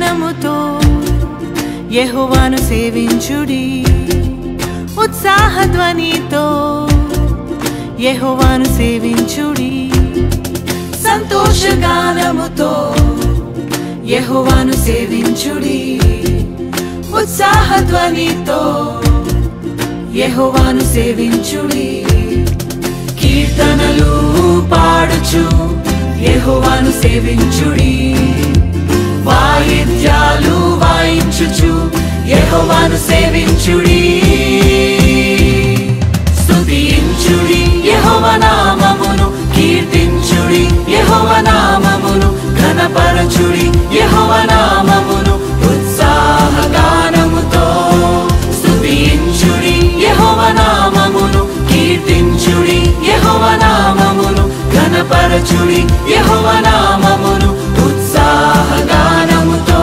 గానముతో యెహోవాను సేవించుడి ఉత్సాహ ధ్వనితో యెహోవాను సేవించుడి సంతోష గానముతో యెహోవాను సేవించుడి ఉత్సాహ ధ్వనితో యెహోవాను సేవించుడి కీర్తనలు పాడుచు యెహోవాను సేవించుడి వాయిద్యాలు వాయించుచు యెహోవాను సేవించుడి స్తుతించుడి యెహోవ నామమును కీర్తించుడి యెహోవ నామమును ఘనపరచుడి యెహోవ నామమును ఉత్సాహ గానముతో స్తుతించుడి యెహోవ నామమును కీర్తించుడి యెహోవ నామమును ఘనపరచుడి యెహోవ నామమును ఉత్సాహ గానముతో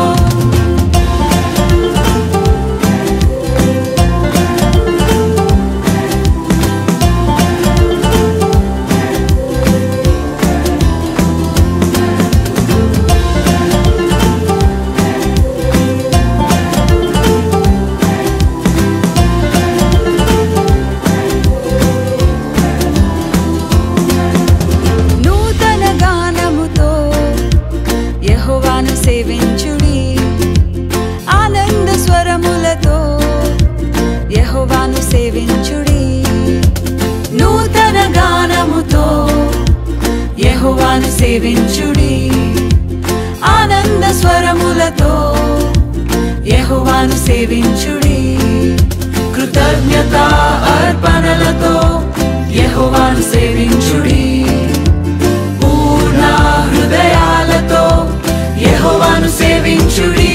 నూతన గానముతో యెహోవాను సేవించుడి ఆనంద స్వరములతో యెహోవాను సేవించుడి నూతన గానముతో యెహోవాను సేవించుడి ఆనంద స్వరములతో యెహోవాను సేవించుడి కృతజ్ఞత అర్పణలతో యెహోవాను సేవించుడి పూర్ణ హృదయాలతో యెహోవాను సేవించుడి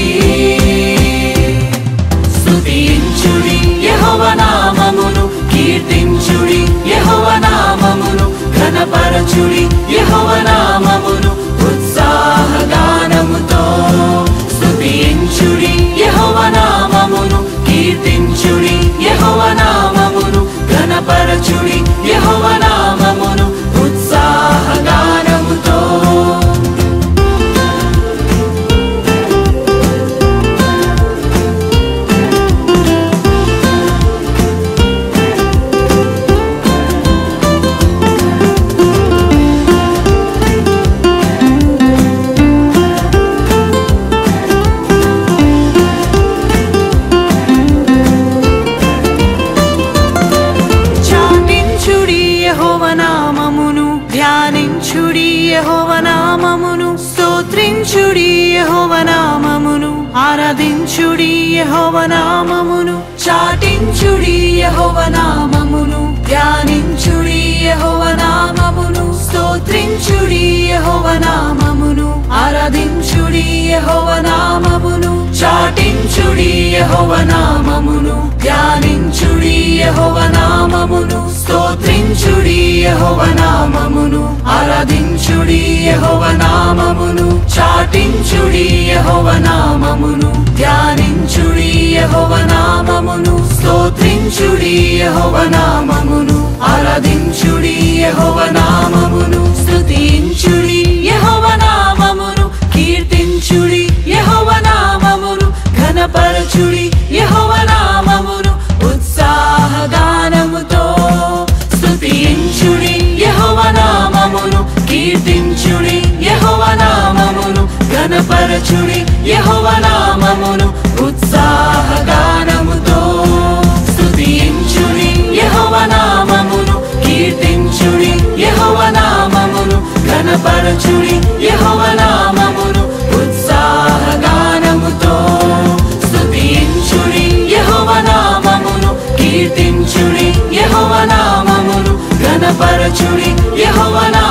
స్తుతించుడి యెహోవ నామమును కీర్తించుడి యెహోవ నామమును ఘనపరచుడి యెహోవ నామమును ఉత్సాహ గానముతో స్తుతించుడి యెహోవ నామమును కీర్తించుడి యెహోవ నామమును ఘనపరచుడి యెహోవ నామమును ఉత్సాహ గానముతో చాటించుడి యెహోవ నామమును ధ్యానించుడి యెహోవ నామమును స్తోత్రించుడి యెహోవ నామమును ఆరాధించుడి యెహోవ నామమును చాటించుడి యెహోవ నామమును ధ్యానించుడి యెహోవ నామమును స్తోత్రించుడి యెహోవ నామమును ఆరాధించుడి యెహోవ నామమును చాటించుడి యెహోవ నామమును ధ్యానించుడి యెహోవ నామమును స్తోత్రించుడి యెహోవ నామమును ఆరాధించుడి యెహోవ నామమును చాటించుడి యెహోవ నామమును ధ్యానించుడి యెహోవ నామమును స్తోత్రించుడి యెహోవ నామమును ఆరాధించుడి యెహోవ నామమును స్తుతించుడి యెహోవ నామమును కీర్తించుడి యెహోవ నామమును ఘనపరచుడి యెహోవ నామమును ఉత్సాహ గానముతో స్తుతించుడి యెహోవ నామమును కీర్తించుడి యెహోవ నామమును ఘనపరచుడి యెహోవ నామమును ఉత్సాహ గానముతో స్తుతించుడి యెహోవ నామమును కీర్తించుడి యెహోవ నామమును ఘనపరచుడి యెహోవ నామమును ఉత్సాహ గానముతో స్తుతించుడి యెహోవ నామమును కీర్తించుడి యెహోవ నామమును ఘనపరచుడి యెహోవ నామమును